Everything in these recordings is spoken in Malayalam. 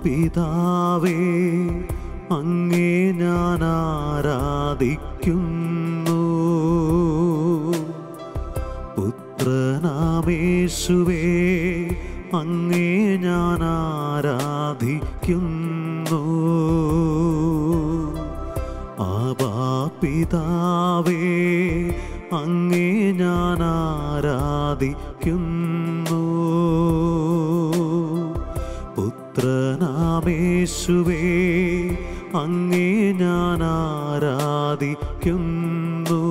പിതാവേ അങ്ങേ ഞാൻ ആരാധിക്കുന്നു പുത്രനാമേശുവേ അങ്ങേ ഞാൻ ആരാധിക്കുന്നു ആബാ പിതാവേ അങ്ങേ ഞാൻ ആരാധിക്കുന്നു പുത്രനാമേശുവേ അങ്ങേ ഞാൻ ആരാധിക്കുന്നു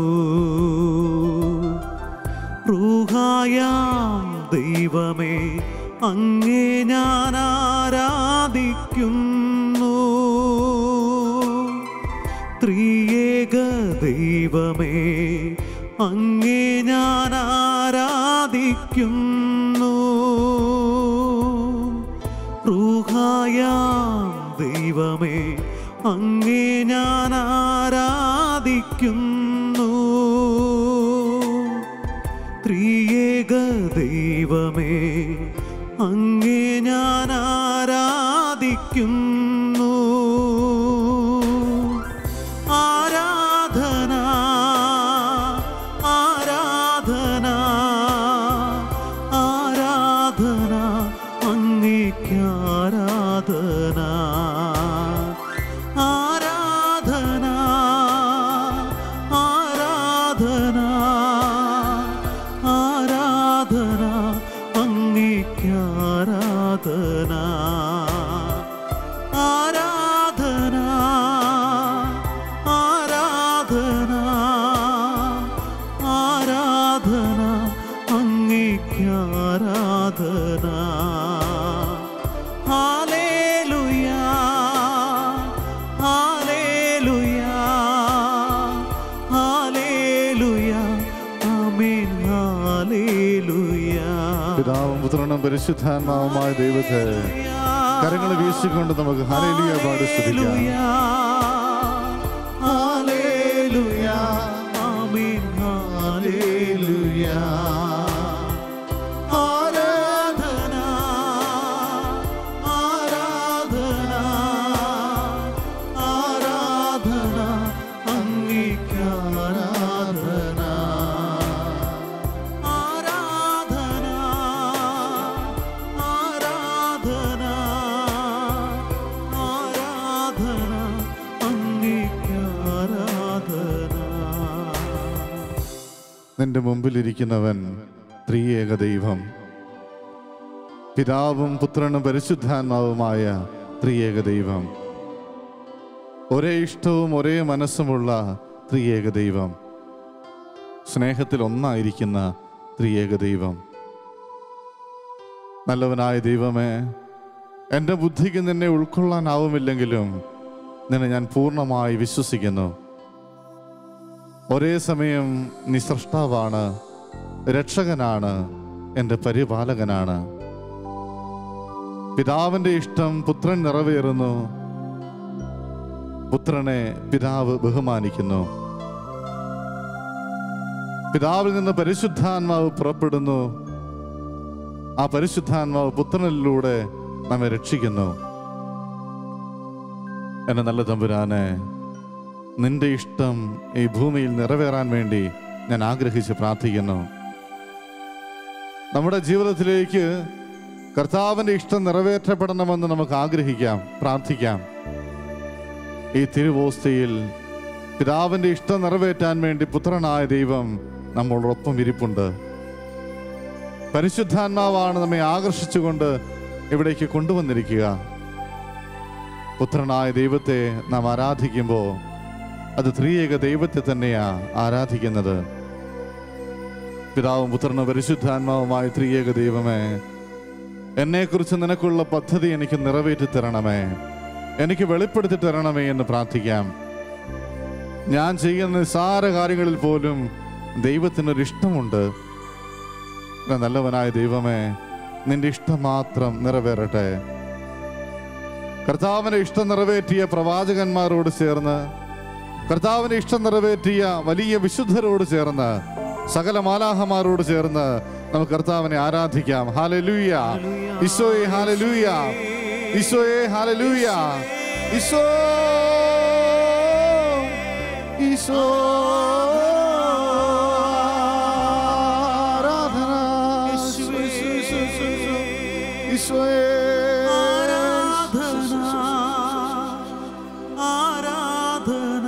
റൂഹായാം ദൈവമേ അങ്ങേ ഞാൻ ആരാധിക്കുന്നു ത്രിയേക ദൈവമേ അങ്ങേ ഞാൻ ആരാധിക്കുന്നു റൂഹായാം ദൈവമേ അങ്ങേ ഞാൻ ആരാധിക്കുന്നു ത്രിയേക ദൈവമേ അങ്ങേ ഞാൻ ആരാധിക്കുന്നു ആരാധന ആരാധന ആരാധന അങ്ങേക്ക് ആരാധന ആരാധന ആരാധന ആരാധന അങ്ങേക്ക് ആരാധന ആരാധന ആരാധന ആരാധന അങ്ങേക്ക് ആരാധന hallelujah hallelujah hallelujah amen hallelujah പിതാവും പുത്രനും പരിശുദ്ധാത്മാവുമായ ദൈവത്തെ കരങ്ങൾ വീശിക്കൊണ്ട് നമുക്ക് ഹരലിയ പാടി സ്തുതിക്കാം Hallelujah. Amen. Hallelujah. ആരാധന ആരാധന ആരാധന അങ്ങേക്ക് ആരാധന ആരാധന ആരാധന ആരാധന അങ്ങേക്ക് ആരാധന നിന്റെ മുമ്പിലിരിക്കുന്നവൻ ത്രിയേക ദൈവം പിതാവും പുത്രനും പരിശുദ്ധാത്മാവുമായ ത്രിയേക ദൈവം ഒരേ ഇഷ്ടവും ഒരേ മനസ്സുമുള്ള ത്രിയേക ദൈവം സ്നേഹത്തിൽ ഒന്നായിരിക്കുന്ന ത്രിയേക ദൈവം നല്ലവനായ ദൈവമേ എൻ്റെ ബുദ്ധിക്ക് നിന്നെ ഉൾക്കൊള്ളാനാവുമില്ലെങ്കിലും നിന്നെ ഞാൻ പൂർണ്ണമായി വിശ്വസിക്കുന്നു ഒരേ സമയം നീ സൃഷ്ടാവാണ് രക്ഷകനാണ് എൻ്റെ പരിപാലകനാണ് പിതാവിൻ്റെ ഇഷ്ടം പുത്രൻ നിറവേറുന്നു പുത്രനെ പിതാവ് ബഹുമാനിക്കുന്നു പിതാവിൽ നിന്ന് പരിശുദ്ധാത്മാവ് പുറപ്പെടുന്നു ആ പരിശുദ്ധാത്മാവ് പുത്രനിലൂടെ നമ്മെ രക്ഷിക്കുന്നു എന്നെ നല്ല തമ്പുരാനെ നിന്റെ ഇഷ്ടം ഈ ഭൂമിയിൽ നിറവേറാൻ വേണ്ടി ഞാൻ ആഗ്രഹിച്ച് പ്രാർത്ഥിക്കുന്നു നമ്മുടെ ജീവിതത്തിലേക്ക് കർത്താവിൻ്റെ ഇഷ്ടം നിറവേറ്റപ്പെടണമെന്ന് നമുക്ക് ആഗ്രഹിക്കാം പ്രാർത്ഥിക്കാം ഈ തിരുവോസ്തയിൽ പിതാവിൻ്റെ ഇഷ്ടം നിറവേറ്റാൻ വേണ്ടി പുത്രനായ ദൈവം നമ്മളോടൊപ്പം ഇരിപ്പുണ്ട് പരിശുദ്ധാത്മാവാണ് നമ്മെ ആകർഷിച്ചുകൊണ്ട് ഇവിടേക്ക് കൊണ്ടുവന്നിരിക്കുക പുത്രനായ ദൈവത്തെ നാം ആരാധിക്കുമ്പോൾ അത് ത്രിയേക ദൈവത്തെ തന്നെയാ ആരാധിക്കുന്നത് പിതാവും പുത്രനും പരിശുദ്ധാത്മാവുമായ ത്രിയേക ദൈവമേ എന്നെക്കുറിച്ച് നിനക്കുള്ള പദ്ധതി എനിക്ക് നിറവേറ്റി തരണമേ എനിക്ക് വെളിപ്പെടുത്തി തരണമേ എന്ന് പ്രാർത്ഥിക്കാം ഞാൻ ചെയ്യുന്ന നിസ്സാര കാര്യങ്ങളിൽ പോലും ദൈവത്തിനൊരു ഇഷ്ടമുണ്ട് എന്റെ നല്ലവനായ ദൈവമേ നിന്റെ ഇഷ്ടം മാത്രം നിറവേറട്ടെ കർത്താവിന്റെ ഇഷ്ടം നിറവേറ്റിയ പ്രവാചകന്മാരോട് ചേർന്ന് കർത്താവിന്റെ ഇഷ്ടം നിറവേറ്റിയ വലിയ വിശുദ്ധരോട് ചേർന്ന് സകല മാലാഹമാരോട് ചേർന്ന് നമുക്ക് കർത്താവിനെ ആരാധിക്കാം ഹാലലൂയ ഈശോയെ ഹാലലൂയ ഈശോയെ ഹാലലൂയ ഈശോ ഈശോ ആരാധന ഈശോ, ഈശോ, ഈശോ, ഈശോ, ഈശോ. ഈശോയെ ആരാധന ആരാധന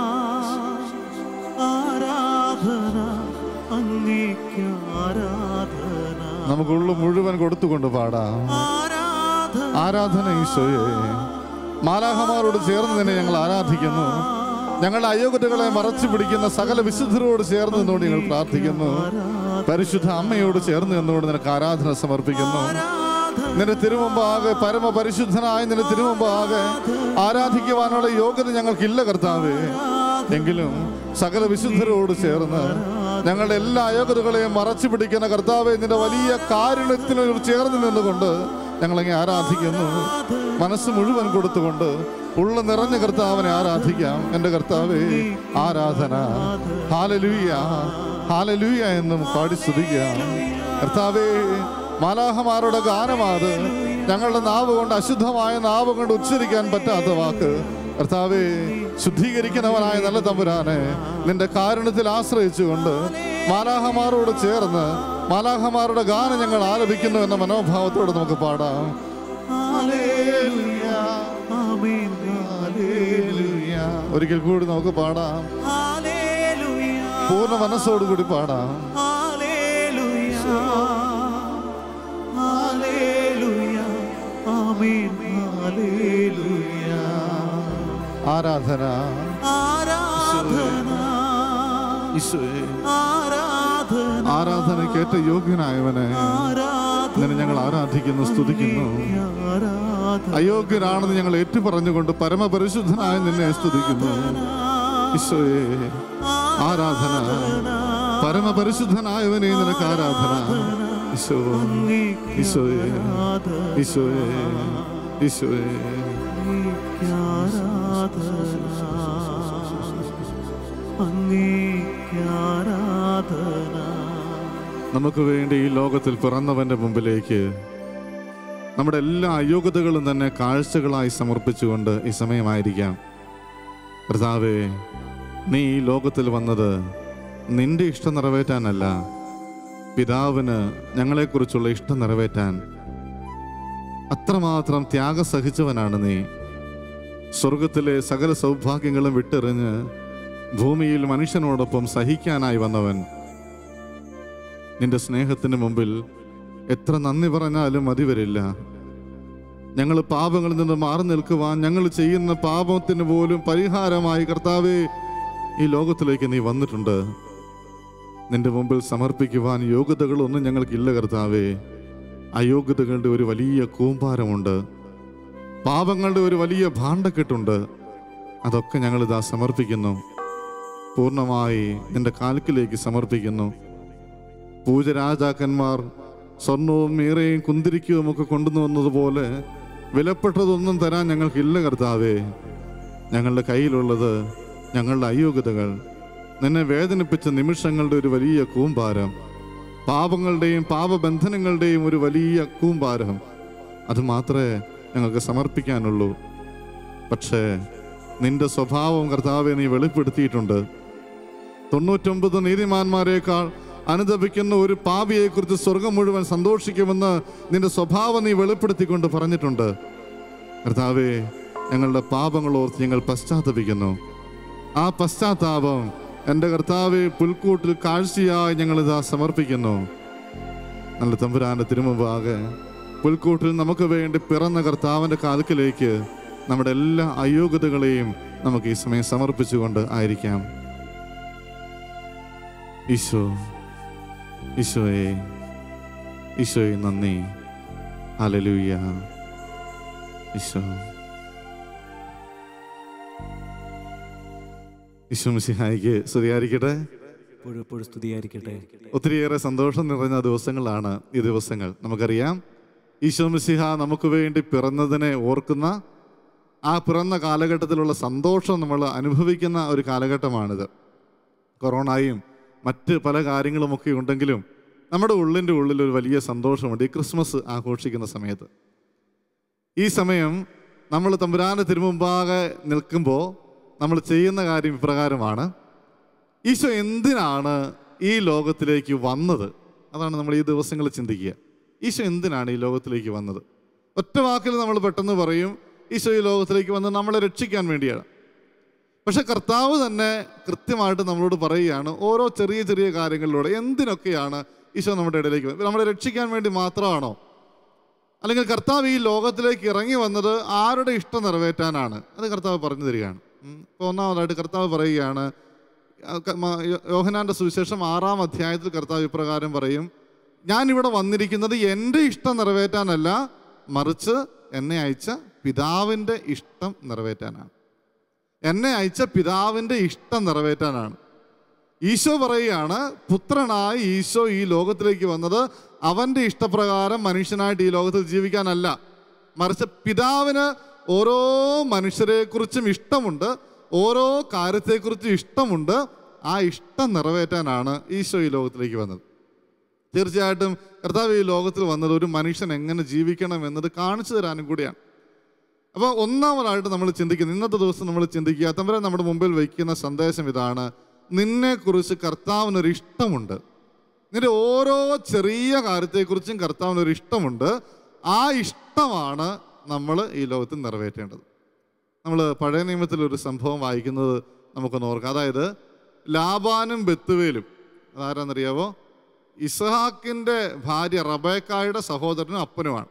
ആരാധന അങ്ങേക്ക് ആരാധന നമുക്കുള്ള മുഴുവൻ കൊടുത്തുകൊണ്ട് പാടാം ആരാധന ആരാധന ഈശോയെ മാലാഹമാരോട് ചേർന്ന് തന്നെ ഞങ്ങൾ ആരാധിക്കുന്നു ഞങ്ങളുടെ അയോഗ്യതകളെ മറച്ചു പിടിക്കുന്ന സകല വിശുദ്ധരോട് ചേർന്ന് നിന്നുകൊണ്ട് ഞങ്ങൾ പ്രാർത്ഥിക്കുന്നു പരിശുദ്ധ അമ്മയോട് ചേർന്ന് നിന്നുകൊണ്ട് നിനക്ക് ആരാധന സമർപ്പിക്കുന്നു നിന്റെ തിരുമുമ്പാകെ പരമപരിശുദ്ധനായ നിന്റെ തിരുമുമ്പാകെ ആരാധിക്കുവാനുള്ള യോഗ്യത ഞങ്ങൾക്കില്ല കർത്താവേ എങ്കിലും സകല വിശുദ്ധരോട് ചേർന്ന് ഞങ്ങളുടെ എല്ലാ അയോഗ്യതകളെയും മറച്ചു പിടിക്കുന്ന കർത്താവെ നിന്റെ വലിയ കാരുണ്യത്തിനോട് ചേർന്ന് നിന്നുകൊണ്ട് ഞങ്ങളങ്ങെ ആരാധിക്കുന്നു മനസ്സ് മുഴുവൻ കൊടുത്തുകൊണ്ട് ഉള്ള നിറഞ്ഞ കർത്താവിനെ ആരാധിക്കാം എൻ്റെ കർത്താവേ ആരാധന ഹാലലൂയ ഹാലലൂയ എന്നും പാടി സ്തുതിക്കാം കർത്താവേ മാലാഹമാരുടെ ഗാനമാത് ഞങ്ങളുടെ നാവ് കൊണ്ട് അശുദ്ധമായ നാവ് കൊണ്ട് ഉച്ചരിക്കാൻ പറ്റാത്ത വാക്ക് കർത്താവേ ശുദ്ധീകരിക്കുന്നവനായ നല്ല തമ്പുരാനെ നിന്റെ കാരുണ്യത്തിൽ ആശ്രയിച്ചുകൊണ്ട് മാലാഹമാരോട് ചേർന്ന് മാലാഹമാരുടെ ഗാനം ഞങ്ങൾ ആലപിക്കുന്നു എന്ന മനോഭാവത്തോടെ നമുക്ക് പാടാം ഹല്ലേലൂയ, ആമേൻ ഹല്ലേലൂയ. ഒരിക്കൽ കൂടി നമുക്ക് പാടാം ഹല്ലേലൂയ പൂർണ്ണ മനസ്സോടുകൂടി പാടാം ഹല്ലേലൂയ ഹല്ലേലൂയ ആമേൻ ഹല്ലേലൂയ ആരാധന ആരാധന ഈശോയെ ആരാധന ആരാധനയ്ക്കേറ്റ യോഗ്യനായവനെ ആരാധന നിന്നെ ഞങ്ങൾ ആരാധിക്കുന്നു സ്തുതിക്കുന്നു ആരാധന അയോഗ്യനാണെന്ന് ഞങ്ങൾ ഏറ്റുപറഞ്ഞുകൊണ്ട് പരമപരിശുദ്ധനായ നിന്നെ സ്തുതിക്കുന്നു ഈശോയെ ആരാധന പരമപരിശുദ്ധനായവനെ നിനക്ക് ആരാധന ഈശോ ഈശോയെ ഈശോയെ ഈശോയെ നമുക്ക് വേണ്ടി ഈ ലോകത്തിൽ പിറന്നവന്റെ മുമ്പിലേക്ക് നമ്മുടെ എല്ലാ അയോഗ്യതകളും തന്നെ കാഴ്ചകളായി സമർപ്പിച്ചുകൊണ്ട് ഈ സമയമായിരിക്കാം കർത്താവേ നീ ഈ ലോകത്തിൽ വന്നത് നിന്റെ ഇഷ്ടം നിറവേറ്റാനല്ല പിതാവിന് ഞങ്ങളെക്കുറിച്ചുള്ള ഇഷ്ടം നിറവേറ്റാൻ അത്രമാത്രം ത്യാഗം സഹിച്ചവനാണ് നീ സ്വർഗത്തിലെ സകല സൗഭാഗ്യങ്ങളും വിട്ടെറിഞ്ഞ് ഭൂമിയിൽ മനുഷ്യനോടൊപ്പം സഹിക്കാനായി വന്നവൻ നിന്റെ സ്നേഹത്തിന് മുമ്പിൽ എത്ര നന്ദി പറഞ്ഞാലും മതി വരില്ല ഞങ്ങൾ പാപങ്ങളിൽ നിന്ന് മാറി നിൽക്കുവാൻ ഞങ്ങൾ ചെയ്യുന്ന പാപത്തിന് പോലും പരിഹാരമായി കർത്താവെ ഈ ലോകത്തിലേക്ക് നീ വന്നിട്ടുണ്ട് നിന്റെ മുമ്പിൽ സമർപ്പിക്കുവാൻ യോഗ്യതകളൊന്നും ഞങ്ങൾക്കില്ല കർത്താവേ അയോഗ്യതകളുടെ ഒരു വലിയ കൂമ്പാരമുണ്ട് പാപങ്ങളുടെ ഒരു വലിയ ഭാണ്ഡക്കെട്ടുണ്ട് അതൊക്കെ ഞങ്ങളിതാ സമർപ്പിക്കുന്നു പൂർണ്ണമായി നിന്റെ കാൽക്കിലേക്ക് സമർപ്പിക്കുന്നു പൂജരാജാക്കന്മാർ സ്വർണവും മീറയും കുന്തിരിക്കവും ഒക്കെ കൊണ്ടുവന്നതുപോലെ വിലപ്പെട്ടതൊന്നും തരാൻ ഞങ്ങൾക്കില്ല കർത്താവേ ഞങ്ങളുടെ കയ്യിലുള്ളത് ഞങ്ങളുടെ അയോഗ്യതകൾ നിന്നെ വേദനിപ്പിച്ച നിമിഷങ്ങളുടെ ഒരു വലിയ കൂമ്പാരം പാപങ്ങളുടെയും പാപബന്ധനങ്ങളുടെയും ഒരു വലിയ കൂമ്പാരം അത് മാത്രമേ ഞങ്ങൾക്ക് സമർപ്പിക്കാനുള്ളൂ പക്ഷേ നിന്റെ സ്വഭാവം കർത്താവെ നീ വെളിപ്പെടുത്തിയിട്ടുണ്ട് തൊണ്ണൂറ്റൊമ്പത് നീതിമാന്മാരെക്കാൾ അനുദപിക്കുന്ന ഒരു പാപിയെക്കുറിച്ച് സ്വർഗം മുഴുവൻ സന്തോഷിക്കുമെന്ന് നിന്റെ സ്വഭാവം നീ വെളിപ്പെടുത്തിക്കൊണ്ട് പറഞ്ഞിട്ടുണ്ട് കർത്താവെ ഞങ്ങളുടെ പാപങ്ങൾ ഓർത്ത് ഞങ്ങൾ പശ്ചാത്തപിക്കുന്നു ആ പശ്ചാത്താപം എൻ്റെ കർത്താവെ പുൽക്കൂട്ടിൽ കാഴ്ചയായി ഞങ്ങളിതാ സമർപ്പിക്കുന്നു നല്ല തമ്പുരാന്റെ തിരുമുമ്പാകെ പുൽക്കൂട്ടിൽ നമുക്ക് വേണ്ടി പിറന്ന കർത്താവിൻ്റെ കാൽക്കിലേക്ക് നമ്മുടെ എല്ലാ അയോഗ്യതകളെയും നമുക്ക് ഈ സമയം സമർപ്പിച്ചുകൊണ്ട് ആയിരിക്കാം ഈശോ ഈശോയെ ഈശോയെ നന്ദി ഹല്ലേലൂയ ഈശോ ഈശോ മിശിഹായിക്ക് സ്തുതിയായിരിക്കട്ടെ എപ്പോഴും എപ്പോഴും സ്തുതിയായിരിക്കട്ടെ ഒത്തിരിയേറെ സന്തോഷം നിറഞ്ഞ ദിവസങ്ങളാണ് ഈ ദിവസങ്ങൾ നമുക്കറിയാം ഈശോ മിശിഹ നമുക്ക് വേണ്ടി പിറന്നതിനെ ഓർക്കുന്ന ആ പിറന്ന കാലഘട്ടത്തിലുള്ള സന്തോഷം നമ്മൾ അനുഭവിക്കുന്ന ഒരു കാലഘട്ടമാണിത് കൊറോണയും മറ്റ് പല കാര്യങ്ങളുമൊക്കെ ഉണ്ടെങ്കിലും നമ്മുടെ ഉള്ളിൻ്റെ ഉള്ളിൽ ഒരു വലിയ സന്തോഷമുണ്ട് ഈ ക്രിസ്മസ് ആഘോഷിക്കുന്ന സമയത്ത് ഈ സമയം നമ്മൾ തമ്പുരാന്റെ തിരുമുമ്പാകെ നിൽക്കുമ്പോൾ നമ്മൾ ചെയ്യുന്ന കാര്യം ഇപ്രകാരമാണ് ഈശോ എന്തിനാണ് ഈ ലോകത്തിലേക്ക് വന്നത് അതാണ് നമ്മൾ ഈ ദിവസങ്ങളിൽ ചിന്തിക്കുക ഈശോ എന്തിനാണ് ഈ ലോകത്തിലേക്ക് വന്നത് ഒറ്റ വാക്കിൽ നമ്മൾ പെട്ടെന്ന് പറയും ഈശോ ഈ ലോകത്തിലേക്ക് വന്ന് നമ്മളെ രക്ഷിക്കാൻ വേണ്ടിയാണ് പക്ഷെ കർത്താവ് തന്നെ കൃത്യമായിട്ട് നമ്മളോട് പറയുകയാണ് ഓരോ ചെറിയ ചെറിയ കാര്യങ്ങളിലൂടെ എന്തിനൊക്കെയാണ് ഈശോ നമ്മുടെ ഇടയിലേക്ക് വന്നത്? നമ്മളെ രക്ഷിക്കാൻ വേണ്ടി മാത്രമാണോ അല്ലെങ്കിൽ കർത്താവ് ഈ ലോകത്തിലേക്ക് ഇറങ്ങി വന്നത് ആരുടെ ഇഷ്ടം നിറവേറ്റാനാണ് അത് കർത്താവ് പറഞ്ഞു തരികയാണ് ഉം. ഇപ്പോൾ ഒന്നാമതായിട്ട് കർത്താവ് പറയുകയാണ് ആ, ക- മ- യോ- യോഹനാന്റെ സുവിശേഷം ആറാം അധ്യായത്തിൽ കർത്താവ് ഇപ്രകാരം പറയും ഞാൻ ഇവിടെ വന്നിരിക്കുന്നത് എൻ്റെ ഇഷ്ടം നിറവേറ്റാനല്ല മറിച്ച് എന്നെ അയച്ച പിതാവിൻ്റെ ഇഷ്ടം നിറവേറ്റാനാണ് എന്നെ അയച്ച പിതാവിൻ്റെ ഇഷ്ടം നിറവേറ്റാനാണ് ഈശോ പറയുകയാണ് പുത്രനായി ഈശോ ഈ ലോകത്തിലേക്ക് വന്നത് അവൻ്റെ ഇഷ്ടപ്രകാരം മനുഷ്യനായിട്ട് ഈ ലോകത്തിൽ ജീവിക്കാനല്ല മറിച്ച് പിതാവിന് ഓരോ മനുഷ്യരെക്കുറിച്ചും ഇഷ്ടമുണ്ട് ഓരോ കാര്യത്തെക്കുറിച്ചും ഇഷ്ടമുണ്ട് ആ ഇഷ്ടം നിറവേറ്റാനാണ് ഈശോ ഈ ലോകത്തിലേക്ക് വന്നത് തീർച്ചയായിട്ടും കർത്താവ് ഈ ലോകത്തിൽ വന്നത് ഒരു മനുഷ്യൻ എങ്ങനെ ജീവിക്കണം എന്നത് കാണിച്ചു തരാനും കൂടിയാണ് അപ്പോൾ ഒന്നാമതായിട്ട് നമ്മൾ ചിന്തിക്കുന്നത് ഇന്നത്തെ ദിവസം നമ്മൾ ചിന്തിക്കുക തമ്പുരാൻ നമ്മുടെ മുമ്പിൽ വയ്ക്കുന്ന സന്ദേശം ഇതാണ് നിന്നെക്കുറിച്ച് കർത്താവിനൊരു ഇഷ്ടമുണ്ട് നിന്റെ ഓരോ ചെറിയ കാര്യത്തെക്കുറിച്ചും കർത്താവിനൊരു ഇഷ്ടമുണ്ട് ആ ഇഷ്ടമാണ് നമ്മൾ ഈ ലോകത്തിൽ നിറവേറ്റേണ്ടത് നമ്മൾ പഴയ നിയമത്തിൽ ഒരു സംഭവം വായിക്കുന്നത് നമുക്കൊന്ന് ഓർക്കാം അതായത് ലാബാനും ബത്തുവേലും അതാരാന്നറിയാവോ ഇസഹാക്കിൻ്റെ ഭാര്യ റബേക്കായുടെ സഹോദരനും അപ്പനുമാണ്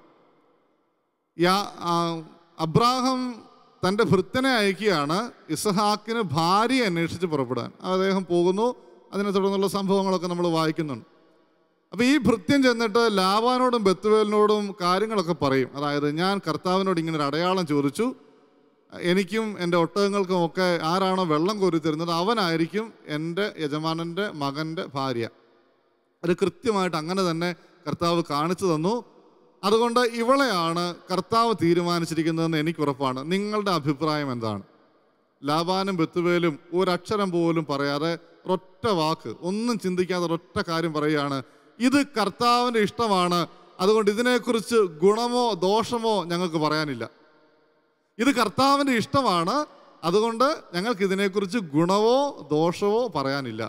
യാ ആ, അബ്രാഹം തൻ്റെ ഭൃത്യനെ അയക്കുകയാണ് ഇസഹാക്കിന് ഭാര്യയെ അന്വേഷിച്ച് പുറപ്പെടാൻ അദ്ദേഹം പോകുന്നു അതിനെ തുടർന്നുള്ള സംഭവങ്ങളൊക്കെ നമ്മൾ വായിക്കുന്നുണ്ട് അപ്പോൾ ഈ ഭൃത്യൻ ചെന്നിട്ട് ലാബാനോടും ബത്തുവേലിനോടും കാര്യങ്ങളൊക്കെ പറയും അതായത് ഞാൻ കർത്താവിനോട് ഇങ്ങനെ ഒരു അടയാളം ചോദിച്ചു എനിക്കും എൻ്റെ ഒട്ടകങ്ങൾക്കും ഒക്കെ ആരാണോ വെള്ളം കോരി തരുന്നത് അവനായിരിക്കും എൻ്റെ യജമാനൻ്റെ മകൻ്റെ ഭാര്യ അത് കൃത്യമായിട്ട് അങ്ങനെ തന്നെ കർത്താവ് കാണിച്ചു തന്നു അതുകൊണ്ട് ഇവളെയാണ് കർത്താവ് തീരുമാനിച്ചിരിക്കുന്നതെന്ന് എനിക്ക് ഉറപ്പാണ് നിങ്ങളുടെ അഭിപ്രായം എന്താണ് ലാബാനും ബത്തുവേലും ഒരക്ഷരം പോലും പറയാതെ ഒരൊറ്റ വാക്ക് ഒന്നും ചിന്തിക്കാതെ ഒരൊറ്റ കാര്യം പറയുകയാണ് ഇത് കർത്താവിൻ്റെ ഇഷ്ടമാണ് അതുകൊണ്ട് ഇതിനെക്കുറിച്ച് ഗുണമോ ദോഷമോ ഞങ്ങൾക്ക് പറയാനില്ല ഇത് കർത്താവിൻ്റെ ഇഷ്ടമാണ് അതുകൊണ്ട് ഞങ്ങൾക്ക് ഇതിനെക്കുറിച്ച് ഗുണമോ ദോഷമോ പറയാനില്ല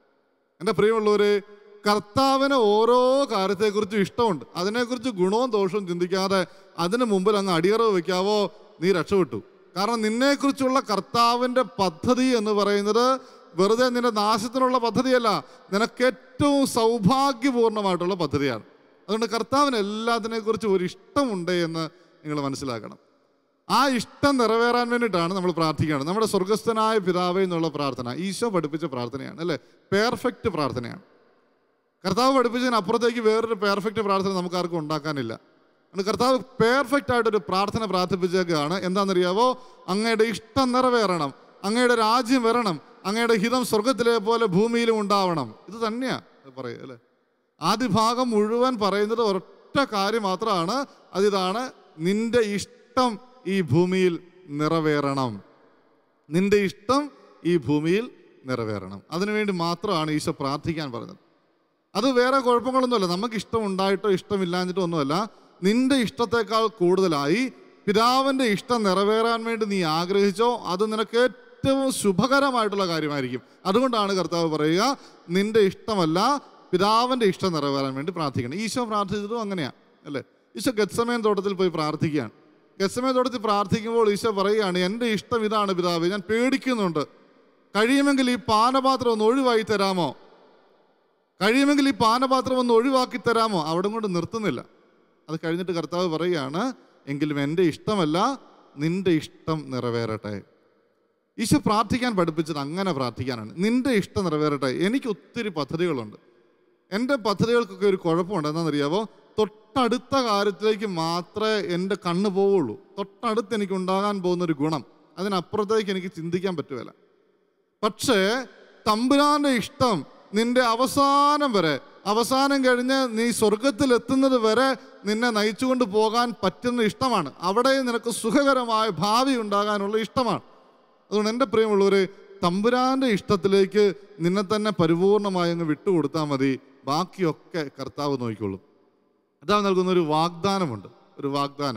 എൻ്റെ പ്രിയമുള്ളവരെ കർത്താവിന് ഓരോ കാര്യത്തെക്കുറിച്ചും ഇഷ്ടമുണ്ട് അതിനെക്കുറിച്ച് ഗുണവും ദോഷവും ചിന്തിക്കാതെ അതിന് മുമ്പിൽ അങ്ങ് അടിയറവ് വെക്കാവോ നീ രക്ഷപ്പെട്ടു കാരണം നിന്നെക്കുറിച്ചുള്ള കർത്താവിൻ്റെ പദ്ധതി എന്ന് പറയുന്നത് വെറുതെ നിന്റെ നാശത്തിനുള്ള പദ്ധതിയല്ല നിനക്ക് ഏറ്റവും സൗഭാഗ്യപൂർണ്ണമായിട്ടുള്ള പദ്ധതിയാണ് അതുകൊണ്ട് കർത്താവിന് എല്ലാത്തിനെക്കുറിച്ചും ഒരു ഇഷ്ടമുണ്ട് എന്ന് നിങ്ങൾ മനസ്സിലാക്കണം ആ ഇഷ്ടം നിറവേറാൻ വേണ്ടിയിട്ടാണ് നമ്മൾ പ്രാർത്ഥിക്കുന്നത് നമ്മുടെ സ്വർഗസ്ഥനായ പിതാവേ എന്നുള്ള പ്രാർത്ഥന ഈശോ പഠിപ്പിച്ച പ്രാർത്ഥനയാണ് അല്ലേ പെർഫെക്റ്റ് പ്രാർത്ഥനയാണ് കർത്താവ് പഠിപ്പിച്ചതിന് അപ്പുറത്തേക്ക് വേറൊരു പെർഫെക്റ്റ് പ്രാർത്ഥന നമുക്ക് ആർക്കും ഉണ്ടാക്കാനില്ല അതുകൊണ്ട് കർത്താവ് പെർഫെക്റ്റ് ആയിട്ടൊരു പ്രാർത്ഥന പ്രാർത്ഥിപ്പിച്ചേക്കാണ് എന്താണെന്നറിയാവോ അങ്ങയുടെ ഇഷ്ടം നിറവേറണം അങ്ങയുടെ രാജ്യം വരണം അങ്ങയുടെ ഹിതം സ്വർഗത്തിലെ പോലെ ഭൂമിയിലും ഉണ്ടാവണം ഇത് തന്നെയാ പറയുക അല്ലേ ആദ്യ ഭാഗം മുഴുവൻ പറയുന്നത് ഒരൊറ്റ കാര്യം മാത്രമാണ് അതിതാണ് നിന്റെ ഇഷ്ടം ഈ ഭൂമിയിൽ നിറവേറണം നിന്റെ ഇഷ്ടം ഈ ഭൂമിയിൽ നിറവേറണം അതിനുവേണ്ടി മാത്രമാണ് ഈശോ പ്രാർത്ഥിക്കാൻ പറഞ്ഞത് അത് വേറെ കുഴപ്പങ്ങളൊന്നുമല്ല നമുക്ക് ഇഷ്ടം ഉണ്ടായിട്ടോ ഇഷ്ടമില്ലാഞ്ഞിട്ടോ ഒന്നുമല്ല നിന്റെ ഇഷ്ടത്തെക്കാൾ കൂടുതലായി പിതാവിൻ്റെ ഇഷ്ടം നിറവേറാൻ വേണ്ടി നീ ആഗ്രഹിച്ചോ അത് നിനക്ക് ഏറ്റവും ശുഭകരമായിട്ടുള്ള കാര്യമായിരിക്കും അതുകൊണ്ടാണ് കർത്താവ് പറയുക നിന്റെ ഇഷ്ടമല്ല പിതാവിൻ്റെ ഇഷ്ടം നിറവേറാൻ വേണ്ടി പ്രാർത്ഥിക്കണം ഈശോ പ്രാർത്ഥിച്ചതും അങ്ങനെയാണ് അല്ലേ ഈശോ ഗത്സമയം തോട്ടത്തിൽ പോയി പ്രാർത്ഥിക്കുകയാണ് ഗത്സമയം തോട്ടത്തിൽ പ്രാർത്ഥിക്കുമ്പോൾ ഈശോ പറയുകയാണ് എൻ്റെ ഇഷ്ടം ഇതാണ് പിതാവ് ഞാൻ പേടിക്കുന്നുണ്ട് കഴിയുമെങ്കിൽ ഈ പാനപാത്രം ഒന്ന് ഒഴിവായി തരാമോ കഴിയുമെങ്കിൽ ഈ പാനപാത്രം ഒന്ന് ഒഴിവാക്കി തരാമോ അവിടെ കൊണ്ട് നിർത്തുന്നില്ല അത് കഴിഞ്ഞിട്ട് കർത്താവ് പറയുകയാണ് എങ്കിലും എൻ്റെ ഇഷ്ടമല്ല നിന്റെ ഇഷ്ടം നിറവേറട്ടെ ഈശോ പ്രാർത്ഥിക്കാൻ പഠിപ്പിച്ചത് അങ്ങനെ പ്രാർത്ഥിക്കാനാണ് നിന്റെ ഇഷ്ടം നിറവേറട്ടെ എനിക്ക് ഒത്തിരി പദ്ധതികളുണ്ട് എൻ്റെ പദ്ധതികൾക്കൊക്കെ ഒരു കുഴപ്പമുണ്ട് എന്താണെന്നറിയാവോ തൊട്ടടുത്ത കാര്യത്തിലേക്ക് മാത്രമേ എൻ്റെ കണ്ണ് പോവുള്ളൂ തൊട്ടടുത്ത് എനിക്ക് ഉണ്ടാകാൻ പോകുന്ന ഒരു ഗുണം അതിനപ്പുറത്തേക്ക് എനിക്ക് ചിന്തിക്കാൻ പറ്റുകയില്ല പക്ഷേ തമ്പുരാന്റെ ഇഷ്ടം നിന്റെ അവസാനം വരെ അവസാനം കഴിഞ്ഞ് നീ സ്വർഗത്തിൽ എത്തുന്നത് വരെ നിന്നെ നയിച്ചുകൊണ്ട് പോകാൻ പറ്റുന്ന ഇഷ്ടമാണ് അവിടെ നിനക്ക് സുഖകരമായ ഭാവി ഉണ്ടാകാനുള്ള ഇഷ്ടമാണ് അതുകൊണ്ട് എൻ്റെ പ്രിയമുള്ളവരെ തമ്പുരാന്റെ ഇഷ്ടത്തിലേക്ക് നിന്നെ തന്നെ പരിപൂർണമായി അങ്ങ് വിട്ടുകൊടുത്താൽ മതി ബാക്കിയൊക്കെ കർത്താവ് നോക്കിക്കൊള്ളും കർത്താവ് നൽകുന്ന ഒരു വാഗ്ദാനമുണ്ട് ഒരു വാഗ്ദാനം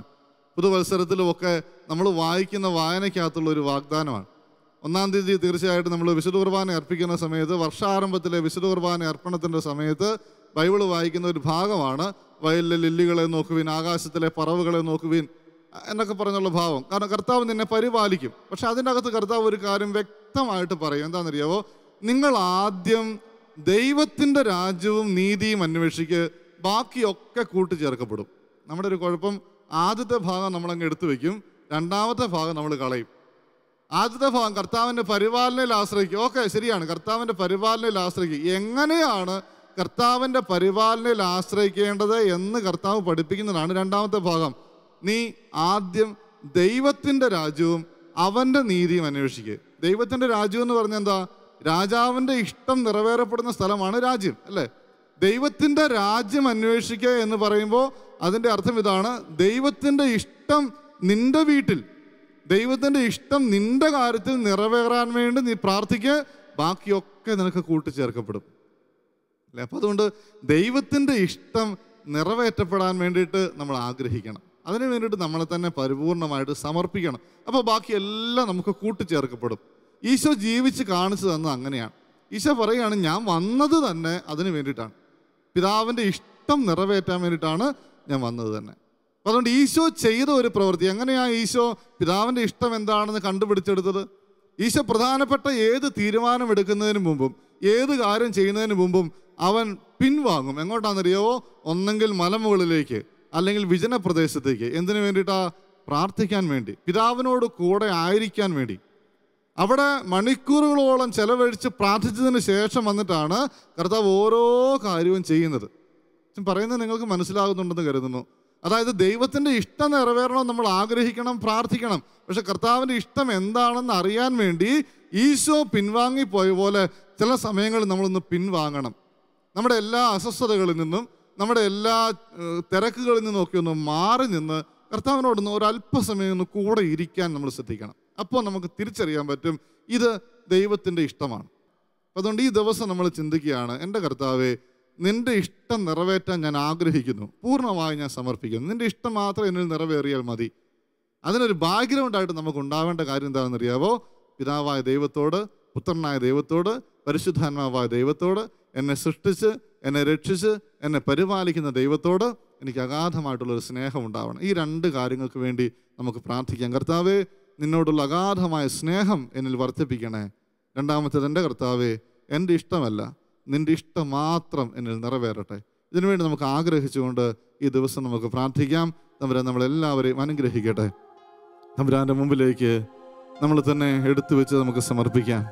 പുതുവത്സരത്തിലും ഒക്കെ നമ്മൾ വായിക്കുന്ന വായനയ്ക്കകത്തുള്ള ഒരു വാഗ്ദാനമാണ് ഒന്നാം തീയതി തീർച്ചയായിട്ടും നമ്മൾ വിശുദ്ധ കുർബാന അർപ്പിക്കുന്ന സമയത്ത് വർഷാരംഭത്തിലെ വിശുദ്ധ കുർബാന അർപ്പണത്തിൻ്റെ സമയത്ത് ബൈബിൾ വായിക്കുന്ന ഒരു ഭാഗമാണ് വയലിലെ ലില്ലികളെ നോക്കുവിൻ ആകാശത്തിലെ പറവുകളെ നോക്കുവിൻ എന്നൊക്കെ പറഞ്ഞുള്ള ഭാവം കാരണം കർത്താവ് നിന്നെ പരിപാലിക്കും പക്ഷെ അതിൻ്റെ അകത്ത് കർത്താവ് ഒരു കാര്യം വ്യക്തമായിട്ട് പറയും എന്താണെന്നറിയാവോ നിങ്ങൾ ആദ്യം ദൈവത്തിൻ്റെ രാജ്യവും നീതിയും അന്വേഷിക്ക് ബാക്കിയൊക്കെ കൂട്ടിച്ചേർക്കപ്പെടും നമ്മുടെ ഒരു കുഴപ്പം ആദ്യത്തെ ഭാഗം നമ്മളങ്ങ് എടുത്തു വെക്കും രണ്ടാമത്തെ ഭാഗം നമ്മൾ കളയും ആദ്യത്തെ ഭാഗം കർത്താവിൻ്റെ പരിപാലനയിൽ ആശ്രയിക്കും ഓക്കെ ശരിയാണ് കർത്താവിൻ്റെ പരിപാലനയിൽ ആശ്രയിക്കും എങ്ങനെയാണ് കർത്താവിൻ്റെ പരിപാലനയിൽ ആശ്രയിക്കേണ്ടത് എന്ന് കർത്താവ് പഠിപ്പിക്കുന്നതാണ് രണ്ടാമത്തെ ഭാഗം നീ ആദ്യം ദൈവത്തിൻ്റെ രാജ്യവും അവൻ്റെ നീതിയും അന്വേഷിക്കുക ദൈവത്തിൻ്റെ രാജ്യം എന്ന് പറഞ്ഞാൽ എന്താ രാജാവിൻ്റെ ഇഷ്ടം നിറവേറപ്പെടുന്ന സ്ഥലമാണ് രാജ്യം അല്ലേ ദൈവത്തിൻ്റെ രാജ്യം അന്വേഷിക്കുക എന്ന് പറയുമ്പോൾ അതിൻ്റെ അർത്ഥം ഇതാണ് ദൈവത്തിൻ്റെ ഇഷ്ടം നിന്റെ വീട്ടിൽ ദൈവത്തിൻ്റെ ഇഷ്ടം നിന്റെ കാര്യത്തിൽ നിറവേറാൻ വേണ്ടി നീ പ്രാർത്ഥിക്കുക ബാക്കിയൊക്കെ നിനക്ക് കൂട്ടിച്ചേർക്കപ്പെടും അല്ലേ അപ്പം അതുകൊണ്ട് ദൈവത്തിൻ്റെ ഇഷ്ടം നിറവേറ്റപ്പെടാൻ വേണ്ടിയിട്ട് നമ്മൾ ആഗ്രഹിക്കണം അതിന് വേണ്ടിയിട്ട് നമ്മളെ തന്നെ പരിപൂർണമായിട്ട് സമർപ്പിക്കണം അപ്പോൾ ബാക്കി എല്ലാം നമുക്ക് കൂട്ടിച്ചേർക്കപ്പെടും ഈശോ ജീവിച്ച് കാണിച്ചു തന്നത് അങ്ങനെയാണ് ഈശോ പറയുകയാണ് ഞാൻ വന്നത് തന്നെ അതിന് വേണ്ടിയിട്ടാണ് പിതാവിൻ്റെ ഇഷ്ടം നിറവേറ്റാൻ വേണ്ടിയിട്ടാണ് ഞാൻ വന്നത് തന്നെ അപ്പം അതുകൊണ്ട് ഈശോ ചെയ്ത ഒരു പ്രവൃത്തി എങ്ങനെയാണ് ഈശോ പിതാവിൻ്റെ ഇഷ്ടം എന്താണെന്ന് കണ്ടുപിടിച്ചെടുത്തത് ഈശോ പ്രധാനപ്പെട്ട ഏത് തീരുമാനം എടുക്കുന്നതിന് മുമ്പും ഏത് കാര്യം ചെയ്യുന്നതിന് മുമ്പും അവൻ പിൻവാങ്ങും എങ്ങോട്ടാണെന്നറിയാവോ ഒന്നെങ്കിൽ മലമുകളിലേക്ക് അല്ലെങ്കിൽ വിജന പ്രദേശത്തേക്ക് എന്തിനു വേണ്ടിയിട്ടാ പ്രാർത്ഥിക്കാൻ വേണ്ടി പിതാവിനോട് കൂടെ ആയിരിക്കാൻ വേണ്ടി അവിടെ മണിക്കൂറുകളോളം ചെലവഴിച്ച് പ്രാർത്ഥിച്ചതിന് ശേഷം വന്നിട്ടാണ് കർത്താവ് ഓരോ കാര്യവും ചെയ്യുന്നത് ഞാൻ പറയുന്നത് നിങ്ങൾക്ക് മനസ്സിലാകുന്നുണ്ടെന്ന് കരുതുന്നു അതായത് ദൈവത്തിൻ്റെ ഇഷ്ടം നിറവേറണം നമ്മൾ ആഗ്രഹിക്കണം പ്രാർത്ഥിക്കണം പക്ഷെ കർത്താവിൻ്റെ ഇഷ്ടം എന്താണെന്ന് അറിയാൻ വേണ്ടി ഈശോ പിൻവാങ്ങിപ്പോയ പോലെ ചില സമയങ്ങളിൽ നമ്മളൊന്ന് പിൻവാങ്ങണം നമ്മുടെ എല്ലാ അസ്വസ്ഥതകളിൽ നിന്നും നമ്മുടെ എല്ലാ ഏഹ്, തിരക്കുകളിൽ നിന്നും ഒക്കെ ഒന്ന് മാറി നിന്ന് കർത്താവിനോടൊന്ന് ഒരല്പസമയം ഒന്ന് കൂടെ ഇരിക്കാൻ നമ്മൾ ശ്രദ്ധിക്കണം അപ്പോൾ നമുക്ക് തിരിച്ചറിയാൻ പറ്റും ഇത് ദൈവത്തിൻ്റെ ഇഷ്ടമാണ് അപ്പം അതുകൊണ്ട് ഈ ദിവസം നമ്മൾ ചിന്തിക്കുകയാണ് എൻ്റെ കർത്താവെ നിന്റെ ഇഷ്ടം നിറവേറ്റാൻ ഞാൻ ആഗ്രഹിക്കുന്നു പൂർണ്ണമായി ഞാൻ സമർപ്പിക്കുന്നു നിന്റെ ഇഷ്ടം മാത്രം എന്നിൽ നിറവേറിയാൽ മതി അതിനൊരു ബാക്ക്ഗ്രൗണ്ട് ആയിട്ട് നമുക്ക് ഉണ്ടാവേണ്ട കാര്യം എന്താണെന്ന് അറിയാവോ പിതാവായ ദൈവത്തോട് പുത്രനായ ദൈവത്തോട് പരിശുദ്ധാത്മാവായ ദൈവത്തോട് എന്നെ സൃഷ്ടിച്ച് എന്നെ രക്ഷിച്ച് എന്നെ പരിപാലിക്കുന്ന ദൈവത്തോട് എനിക്ക് അഗാധമായിട്ടുള്ളൊരു സ്നേഹം ഉണ്ടാവണം ഈ രണ്ട് കാര്യങ്ങൾക്ക് വേണ്ടി നമുക്ക് പ്രാർത്ഥിക്കാം കർത്താവേ നിന്നോടുള്ള അഗാധമായ സ്നേഹം എന്നിൽ വർദ്ധിപ്പിക്കണേ രണ്ടാമത്തേത് എൻ്റെ കർത്താവേ എൻ്റെ ഇഷ്ടമല്ല നിൻ്റെ ഇഷ്ടം മാത്രം എന്നിൽ നിറവേറട്ടെ ഇതിനുവേണ്ടി നമുക്ക് ആഗ്രഹിച്ചുകൊണ്ട് ഈ ദിവസം നമുക്ക് പ്രാർത്ഥിക്കാം തമ്പുരാൻ നമ്മളെല്ലാവരെയും അനുഗ്രഹിക്കട്ടെ തമ്പുരാൻ്റെ മുമ്പിലേക്ക് നമ്മൾ തന്നെ എടുത്തു വെച്ച് നമുക്ക് സമർപ്പിക്കാം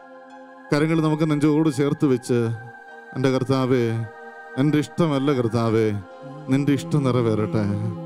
കരങ്ങൾ നമുക്ക് നെഞ്ചോട് ചേർത്ത് വെച്ച് എൻ്റെ കർത്താവേ എൻ്റെ ഇഷ്ടമല്ല കർത്താവേ നിന്റെ ഇഷ്ടം നിറവേറട്ടെ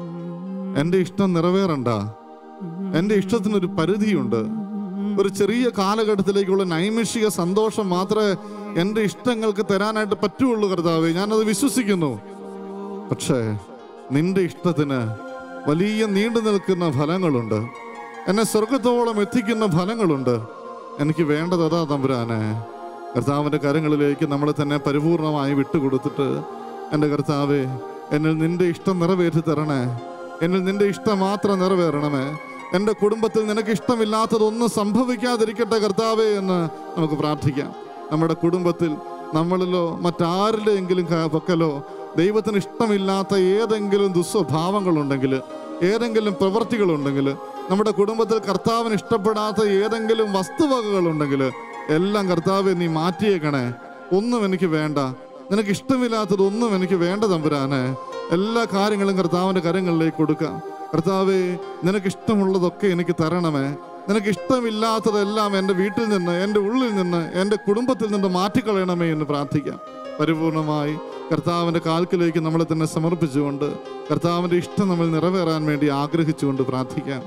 എൻ്റെ ഇഷ്ടം നിറവേറണ്ട എൻ്റെ ഇഷ്ടത്തിനൊരു പരിധിയുണ്ട് ഒരു ചെറിയ കാലഘട്ടത്തിലേക്കുള്ള നൈമിഷിക സന്തോഷം മാത്രമേ എൻ്റെ ഇഷ്ടങ്ങൾക്ക് തരാനായിട്ട് പറ്റുള്ളൂ കർത്താവേ ഞാനത് വിശ്വസിക്കുന്നു പക്ഷേ നിന്റെ ഇഷ്ടത്തിന് വലിയ നീണ്ടു നിൽക്കുന്ന ഫലങ്ങളുണ്ട് എന്നെ സ്വർഗത്തോളം എത്തിക്കുന്ന ഫലങ്ങളുണ്ട് എനിക്ക് വേണ്ടത് അതാ തമ്പുരാനെ കർത്താവിൻ്റെ കരങ്ങളിലേക്ക് നമ്മളെ തന്നെ പരിപൂർണമായി വിട്ടുകൊടുത്തിട്ട് എൻ്റെ കർത്താവെ എന്നിൽ നിന്റെ ഇഷ്ടം നിറവേറ്റി തരണേ എന്നിൽ നിന്റെ ഇഷ്ടം മാത്രം നിറവേറണമേ എൻ്റെ കുടുംബത്തിൽ നിനക്ക് ഇഷ്ടമില്ലാത്തതൊന്നും സംഭവിക്കാതിരിക്കട്ടെ കർത്താവേ എന്ന് നമുക്ക് പ്രാർത്ഥിക്കാം നമ്മുടെ കുടുംബത്തിൽ നമ്മളിലോ മറ്റാരിലെങ്കിലും ക- പക്കലോ ദൈവത്തിന് ഇഷ്ടമില്ലാത്ത ഏതെങ്കിലും ദുസ്വഭാവങ്ങളുണ്ടെങ്കിൽ ഏതെങ്കിലും പ്രവൃത്തികളുണ്ടെങ്കിൽ നമ്മുടെ കുടുംബത്തിൽ കർത്താവിന് ഇഷ്ടപ്പെടാത്ത ഏതെങ്കിലും വസ്തുവകകളുണ്ടെങ്കിൽ എല്ലാം കർത്താവെ നീ മാറ്റിയേക്കണേ ഒന്നും എനിക്ക് വേണ്ട നിനക്ക് ഇഷ്ടമില്ലാത്തതൊന്നും എനിക്ക് വേണ്ട തമ്പുരാനെ എല്ലാ കാര്യങ്ങളും കർത്താവിൻ്റെ കരങ്ങളിലേക്ക് കൊടുക്കാം കർത്താവെ നിനക്ക് ഇഷ്ടമുള്ളതൊക്കെ എനിക്ക് തരണമേ നിനക്ക് ഇഷ്ടമില്ലാത്തതെല്ലാം എൻ്റെ വീട്ടിൽ നിന്ന് എൻ്റെ ഉള്ളിൽ നിന്ന് എൻ്റെ കുടുംബത്തിൽ നിന്ന് മാറ്റിക്കളയണമേ എന്ന് പ്രാർത്ഥിക്കാം പരിപൂർണമായി കർത്താവിൻ്റെ കാൽക്കിലേക്ക് നമ്മളെ തന്നെ സമർപ്പിച്ചുകൊണ്ട് കർത്താവിൻ്റെ ഇഷ്ടം നമ്മൾ നിറവേറാൻ വേണ്ടി ആഗ്രഹിച്ചുകൊണ്ട് പ്രാർത്ഥിക്കാം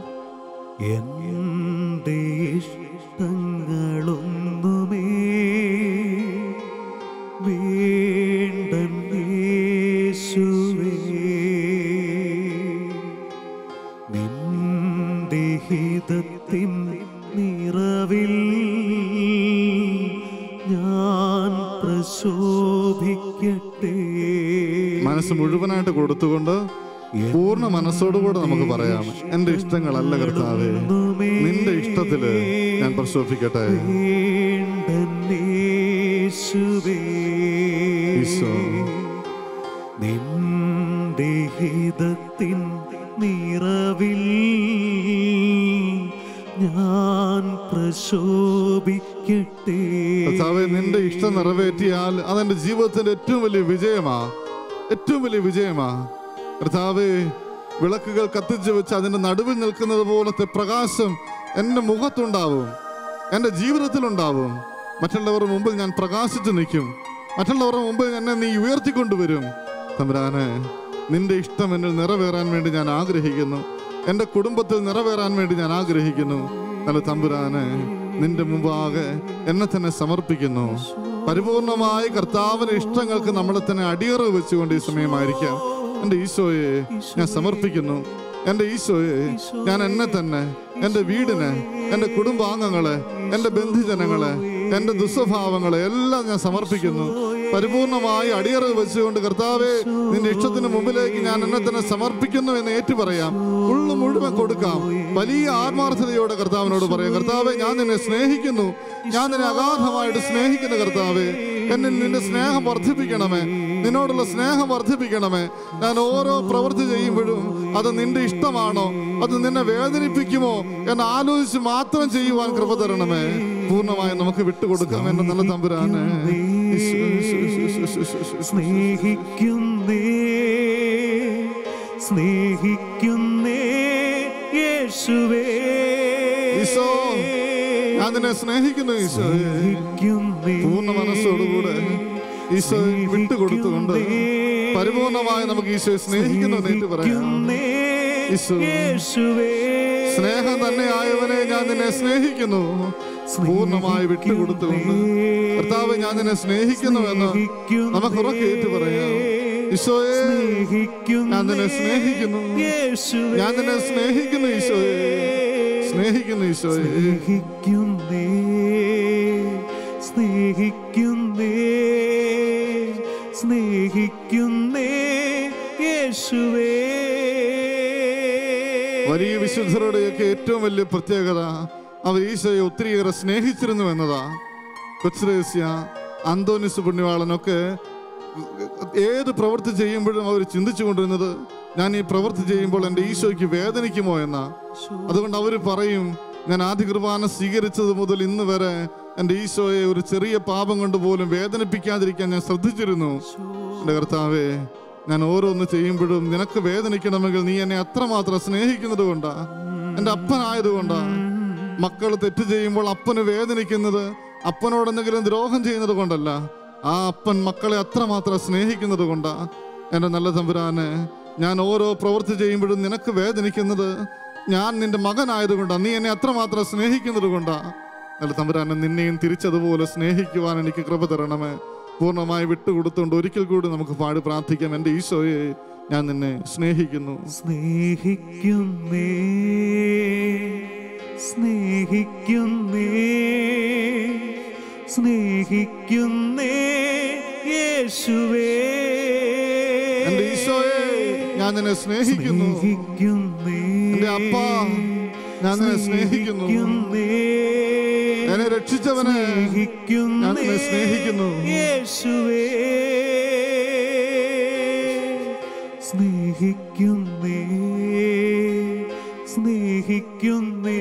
എന്റെ ഇഷ്ടങ്ങളൊന്നുമേ വേണ്ടേശുവേ നിന്റെ ഹിതത്തിൻ നിറവിൽ ഞാൻ പ്രശോഭിക്കട്ടെ മനസ്സ് മുഴുവനായിട്ട് കൊടുത്തുകൊണ്ട് പൂർണ്ണ മനസ്സോടുകൂടെ നമുക്ക് പറയാം എൻ്റെ ഇഷ്ടങ്ങളല്ല കർത്താവേ നിന്റെ ഇഷ്ടത്തില് ഞാൻ പ്രശോഭിക്കട്ടെ വേണ്ടന്നേശുവേ ഈശോ. നിന്റെ ഹിതത്തിൻ നിറവിൽ ഞാൻ പ്രശോഭിക്കട്ടെ കർത്താവെ നിന്റെ ഇഷ്ടം നിറവേറ്റിയാൽ അതെന്റെ ജീവിതത്തിന്റെ ഏറ്റവും വലിയ വിജയമാ ഏറ്റവും വലിയ വിജയമാ കർത്താവെ വിളക്കുകൾ കത്തിച്ചു വെച്ച് അതിന്റെ നടുവിൽ നിൽക്കുന്നത് പോലത്തെ പ്രകാശം എൻ്റെ മുഖത്തുണ്ടാവും എൻ്റെ ജീവിതത്തിലുണ്ടാവും മറ്റുള്ളവരുടെ മുമ്പിൽ ഞാൻ പ്രകാശിച്ചു നിൽക്കും മറ്റുള്ളവരുടെ മുമ്പിൽ എന്നെ നീ ഉയർത്തിക്കൊണ്ടുവരും തമ്പുരാനെ നിന്റെ ഇഷ്ടം എന്നിൽ നിറവേറാൻ വേണ്ടി ഞാൻ ആഗ്രഹിക്കുന്നു എൻ്റെ കുടുംബത്തിൽ നിറവേറാൻ വേണ്ടി ഞാൻ ആഗ്രഹിക്കുന്നു നല്ല തമ്പുരാനെ നിന്റെ മുമ്പാകെ എന്നെ തന്നെ സമർപ്പിക്കുന്നു പരിപൂർണമായി കർത്താവിന്റെ ഇഷ്ടങ്ങൾക്ക് നമ്മളെ തന്നെ അടിയറവ് വെച്ചുകൊണ്ട് ഈ സമയമായിരിക്കാം എൻ്റെ ഈശോയെ ഞാൻ സമർപ്പിക്കുന്നു എൻ്റെ ഈശോയെ ഞാൻ എന്നെ തന്നെ എൻ്റെ വീടിനെ എൻ്റെ കുടുംബാംഗങ്ങളെ എൻ്റെ ബന്ധുജനങ്ങളെ എൻ്റെ ദുസ്വഭാവങ്ങളെ എല്ലാം ഞാൻ സമർപ്പിക്കുന്നു പരിപൂർണമായി അടിയറവ് വെച്ചുകൊണ്ട് കർത്താവെ നിന്റെ ഇഷ്ടത്തിന് മുമ്പിലേക്ക് ഞാൻ എന്നെ തന്നെ സമർപ്പിക്കുന്നു എന്ന് ഏറ്റു പറയാം ഉള്ളു മുഴുവൻ കൊടുക്കാം വലിയ ആത്മാർത്ഥതയോടെ കർത്താവിനോട് പറയാം കർത്താവെ ഞാൻ നിന്നെ സ്നേഹിക്കുന്നു ഞാൻ നിന്നെ അഗാധമായിട്ട് സ്നേഹിക്കുന്നു കർത്താവെ എന്നിൽ നിന്റെ സ്നേഹം വർദ്ധിപ്പിക്കണമേ നിന്നോടുള്ള സ്നേഹം വർദ്ധിപ്പിക്കണമേ ഞാൻ ഓരോ പ്രവൃത്തി ചെയ്യുമ്പോഴും അത് നിന്റെ ഇഷ്ടമാണോ അത് നിന്നെ വേദനിപ്പിക്കുമോ എന്ന് ആലോചിച്ച് മാത്രം ചെയ്യുവാൻ കൃപ തരണമേ പൂർണ്ണമായും നമുക്ക് വിട്ടുകൊടുക്കാം എന്റെ നല്ല തമ്പുരാനെ ഈശോ, ഈശോ, ഈശോ, ഈശോ, ഈശോ, ഈശോ, ഈശോ. സ്നേഹിക്കുന്നേ സ്നേഹിക്കുന്നേ യേശുവേ ഈശോ ഞാൻ നിന്നെ സ്നേഹിക്കുന്നു ഈശോ സ്നേഹിക്കുന്നേ പൂർണ്ണ മനസ്സോടുകൂടെ ഈശോ വിട്ടുകൊടുത്തുകൊണ്ട് പരിപൂർണമായി നമുക്ക് ഈശോയെ സ്നേഹിക്കുന്നു എന്ന് ഏറ്റു പറയാം സ്നേഹിക്കുന്നേ ഈശോ. യേശുവേ സ്നേഹം തന്നെ ആയവനെ ഞാൻ നിന്നെ സ്നേഹിക്കുന്നു പൂർണ്ണമായി വിട്ടുകൊടുത്തുകൊണ്ട് കർത്താവ് ഞാൻ നിന്നെ സ്നേഹിക്കുന്നു എന്ന് നമുക്ക് ഉറക്കെ ഏറ്റു പറയാം ഈശോയെ ഞാൻ നിന്നെ സ്നേഹിക്കുന്നു യേശുവേ ഞാൻ നിന്നെ സ്നേഹിക്കുന്നു ഈശോയെ സ്നേഹിക്കുന്നു ഈശോയെ സ്നേഹിക്കുന്നേ സ്നേഹിക്കുന്നേ സ്നേഹിക്കുന്നേ യേശുവേ വലിയ വിശുദ്ധരുടെയൊക്കെ ഏറ്റവും വലിയ പ്രത്യേകത അവർ ഈശോയെ ഒത്തിരിയേറെ സ്നേഹിച്ചിരുന്നു എന്നതാ കൊച്ചുരേസ്യ അന്തോനിസ് പുണ്യവാളനൊക്കെ ഏത് പ്രവൃത്തി ചെയ്യുമ്പോഴും അവർ ചിന്തിച്ചു കൊണ്ടിരുന്നത് ഞാൻ ഈ പ്രവൃത്തി ചെയ്യുമ്പോൾ എൻ്റെ ഈശോയ്ക്ക് വേദനിക്കുമോ എന്നാ അതുകൊണ്ട് അവർ പറയും ഞാൻ ആദ്യ കുർബാന സ്വീകരിച്ചത് മുതൽ ഇന്ന് വരെ എൻ്റെ ഈശോയെ ഒരു ചെറിയ പാപം കൊണ്ട് പോലും വേദനിപ്പിക്കാതിരിക്കാൻ ഞാൻ ശ്രദ്ധിച്ചിരുന്നു എൻ്റെ കർത്താവേ ഞാൻ ഓരോന്ന് ചെയ്യുമ്പോഴും നിനക്ക് വേദനിക്കണമെങ്കിൽ നീ എന്നെ അത്രമാത്രം സ്നേഹിക്കുന്നത് കൊണ്ടാ എൻ്റെ അപ്പനായതുകൊണ്ടാ മക്കൾ തെറ്റ് ചെയ്യുമ്പോൾ അപ്പന് വേദനിക്കുന്നത് അപ്പനോട് എന്തെങ്കിലും ദ്രോഹം ചെയ്യുന്നത് കൊണ്ടല്ല ആ അപ്പൻ മക്കളെ അത്രമാത്രം സ്നേഹിക്കുന്നത് കൊണ്ടാ എൻ്റെ നല്ല തമ്പുരാന് ഞാൻ ഓരോ പ്രവൃത്തി ചെയ്യുമ്പോഴും നിനക്ക് വേദനിക്കുന്നത് ഞാൻ നിന്റെ മകനായതുകൊണ്ടാ നീ എന്നെ അത്രമാത്രം സ്നേഹിക്കുന്നത് കൊണ്ടാ നല്ല തമ്പുരാനെ നിന്നെയും തിരിച്ചതുപോലെ സ്നേഹിക്കുവാൻ എനിക്ക് കൃപ തരണമേ പൂർണ്ണമായി വിട്ടുകൊടുത്തുകൊണ്ട് ഒരിക്കൽ കൂടി നമുക്ക് പാടി പ്രാർത്ഥിക്കാം എൻ്റെ ഈശോയെ ഞാൻ നിന്നെ സ്നേഹിക്കുന്നു സ്നേഹിക്കുന്നേ സ്നേഹിക്കുന്നേ സ്നേഹിക്കുന്നേ യേശുവേ എൻ്റെ ഈശോയെ ഞാൻ നിന്നെ സ്നേഹിക്കുന്നു സ്നേഹിക്കുന്നേ എൻ്റെ അപ്പ ഞാൻ നിന്നെ സ്നേഹിക്കുന്നു സ്നേഹിക്കുന്നേ എന്നെ രക്ഷിച്ചവനെ ഞാൻ നിന്നെ സ്നേഹിക്കുന്നു. യേശുവേ സ്നേഹിക്കുന്നേ സ്നേഹിക്കുന്നേ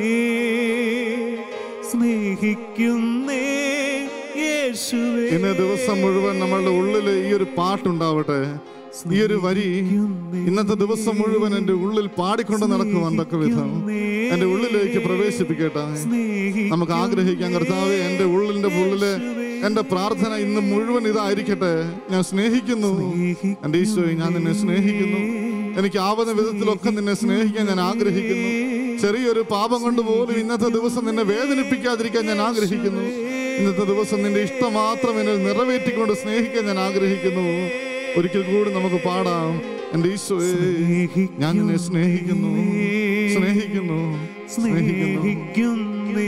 സ്നേഹിക്കുന്നേ യേശുവേ ഇന്ന് ദിവസം മുഴുവൻ നമ്മളുടെ ഉള്ളിൽ ഈ ഒരു പാട്ടുണ്ടാവട്ടെ ഈ ഒരു വരി ഇന്നത്തെ ദിവസം മുഴുവൻ എൻ്റെ ഉള്ളിൽ പാടിക്കൊണ്ട് നടക്കുവാൻ തക്ക വിധം എൻ്റെ ഉള്ളിലേക്ക് പ്രവേശിപ്പിക്കട്ടെ നമുക്ക് ആഗ്രഹിക്കാം കർത്താവെ എൻ്റെ ഉള്ളിൻ്റെ ഉള്ളില് എൻ്റെ പ്രാർത്ഥന ഇന്ന് മുഴുവൻ ഇതായിരിക്കട്ടെ ഞാൻ സ്നേഹിക്കുന്നു എൻ്റെ ഈശോയെ ഞാൻ നിന്നെ സ്നേഹിക്കുന്നു എനിക്ക് ആവുന്ന വിധത്തിലൊക്കെ നിന്നെ സ്നേഹിക്കാൻ ഞാൻ ആഗ്രഹിക്കുന്നു ചെറിയൊരു പാപം കൊണ്ട് പോലും ഇന്നത്തെ ദിവസം നിന്നെ വേദനിപ്പിക്കാതിരിക്കാൻ ഞാൻ ആഗ്രഹിക്കുന്നു ഇന്നത്തെ ദിവസം നിന്റെ ഇഷ്ടം മാത്രം എന്നിൽ നിറവേറ്റിക്കൊണ്ട് സ്നേഹിക്കാൻ ഞാൻ ആഗ്രഹിക്കുന്നു ഒരിക്കൽ കൂടി നമുക്ക് പാടാം എൻ്റെ ഈശോയെ ഞാൻ നിന്നെ സ്നേഹിക്കുന്നു സ്നേഹിക്കുന്നു സ്നേഹിക്കുന്നു സ്നേഹിക്കുന്നേ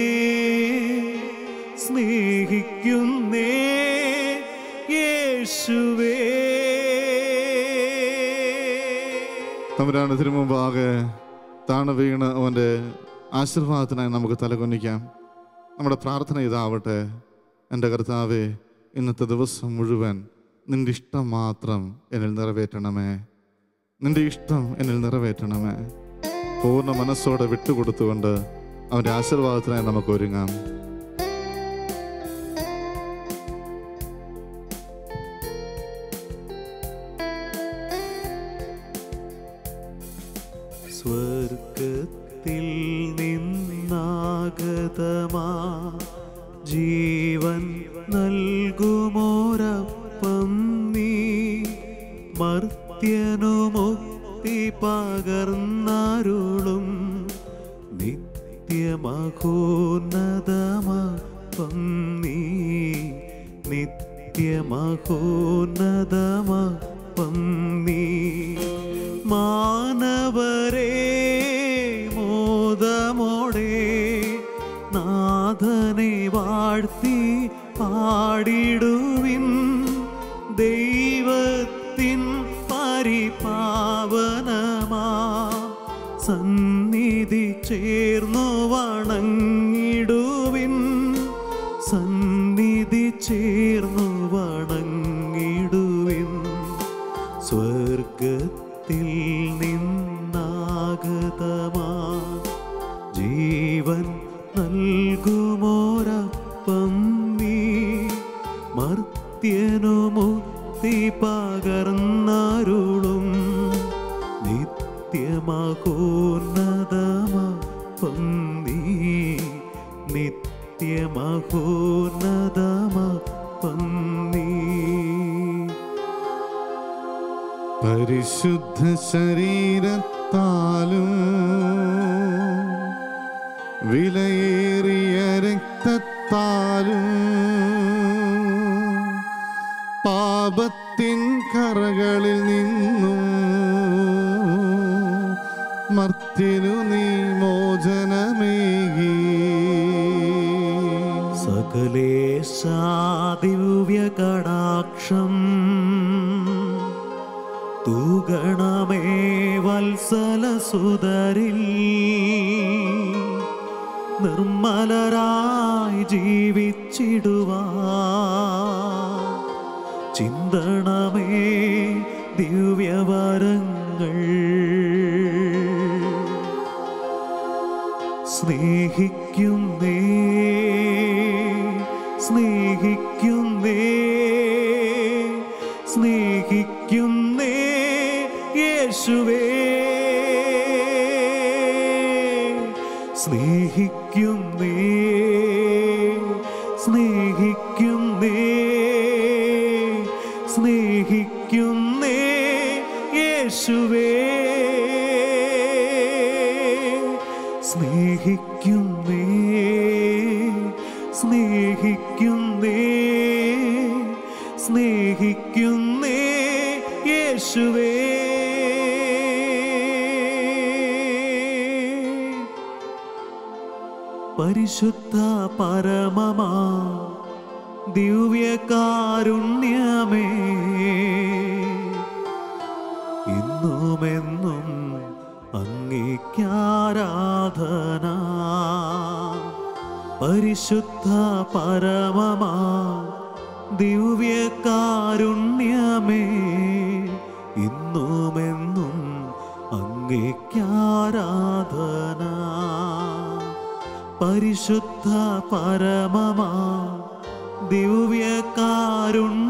സ്നേഹിക്കുന്നേ യേശുവേ തമ്പുരാന് തിരുമുമ്പാകെ താണു വീണ് അവൻ്റെ ആശീർവാദത്തിനായി നമുക്ക് തലകൊന്നിക്കാം നമ്മുടെ പ്രാർത്ഥന ഇതാവട്ടെ എൻ്റെ കർത്താവെ ഇന്നത്തെ ദിവസം മുഴുവൻ നിൻ്റെ ഇഷ്ടം മാത്രം എന്നിൽ നിറവേറ്റണമേ നിൻ്റെ ഇഷ്ടം എന്നിൽ നിറവേറ്റണമേ പൂർണ്ണ മനസ്സോടെ വിട്ടുകൊടുത്തുകൊണ്ട് അവൻ്റെ ആശീർവാദത്തിനായി നമുക്ക് ഒരുങ്ങാം സ്വർഗത്തിൽ നിന്നാഗതമാ ജീവൻ നൽകുമോരപ്പം നീ മർത്യനു മുക്തി പകർന്നരുളും നിത്യമഹോന്നതമപ്പം നീ നിത്യമഹോന്നതമപ്പം നീ മാനവരേ മോദമോടെ നാഥനെ വാഴ്ത്തി പാടിടുവിൻ ദൈവത്തിൻ പരിപാവനമാ സന്നിധി ചേർന്നു വണങ്ങിടുവിൻ സന്നിധി ചേർന്നു വണങ്ങിടുവിൻ സ്വർഗത്തിൽ നിന്നാഗതമാ ജീവൻ നൽകുമോരപ്പം നീ മർത്യനു മുക്തി പകർന്നരുളും നിത്യമഹോന്നതമപ്പം നീ നിത്യമഹോന്നതമപ്പം നീ പരിശുദ്ധ ശരീരത്താലും വിലയേറിയ രക്തത്താലും പാപത്തിൻ കറകളിൽ നിന്നും മർത്തിനു നീ മോചനമേകി സകലേശാദിവ്യ കടാക്ഷം തൂഗണമേ വത്സല സുതരിൽ നിർമ്മലരായി ജീവിച്ചിടുവാ ചിന്തണമേ ദിവ്യവരങ്ങൾ സ്നേഹിക്കുന്നേ സ്നേഹിക്കുന്നേ സ്നേഹിക്കുന്നേ യേശുവേ സ്നേഹിക്കുന്നേ സ്നേഹിക്കുന്നേ സ്നേഹിക്കുന്നേ യേശുവേ സ്നേഹിക്കുന്നേ സ്നേഹിക്കുന്നേ സ്നേഹിക്കുന്നേ യേശുവേ പരിശുദ്ധ പരമമാ ദിവ്യകാരുണ്യമേ ഇന്നുമെന്നും അംഗീകാരാധന പരിശുദ്ധ പരമമാ ദിവ്യകാരുണ്യമേ ഇന്നുമെന്നും അംഗീകാരാധന പരിശുദ്ധ പരമമാ ദിവ്യകാരുണ്യ